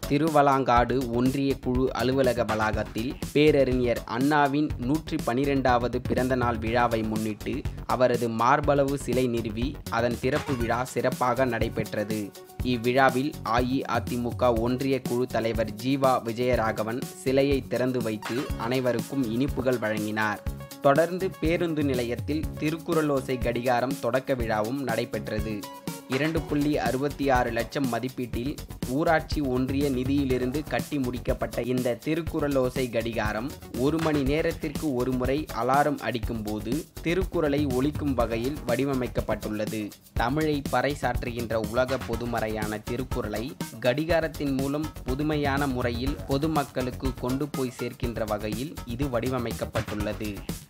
திருவலாங்காடு ஒன்றிய குழு அலுவலக வளாகத்தில் பேரறிஞர் அண்ணாவின் நூற்றி பனிரெண்டாவது பிறந்தநாள் விழாவை முன்னிட்டு அவரது மார்பளவு சிலை நிறுவி அதன் திறப்பு விழா சிறப்பாக நடைபெற்றது இவ்விழாவில் அஇஅதிமுக ஒன்றிய குழு தலைவர் ஜீவா விஜயராகவன் சிலையை திறந்து வைத்து அனைவருக்கும் இனிப்புகள் வழங்கினார் தொடர்ந்து பேருந்து நிலையத்தில் திருக்குறளோசை கடிகாரம் தொடக்க விழாவும் நடைபெற்றது இரண்டு புள்ளி அறுபத்தி ஆறு லட்சம் மதிப்பீட்டில் ஊராட்சி ஒன்றிய நிதியிலிருந்து கட்டி முடிக்கப்பட்ட இந்த திருக்குறளோசை கடிகாரம் ஒரு மணி நேரத்திற்கு ஒரு முறை அலாரம் அடிக்கும்போது திருக்குறளை ஒலிக்கும் வகையில் வடிவமைக்கப்பட்டுள்ளது தமிழை பறைசாற்றுகின்ற உலக பொதுமறையான திருக்குறளை கடிகாரத்தின் மூலம் புதுமையான முறையில் பொதுமக்களுக்கு கொண்டு போய் சேர்க்கின்ற வகையில் இது வடிவமைக்கப்பட்டுள்ளது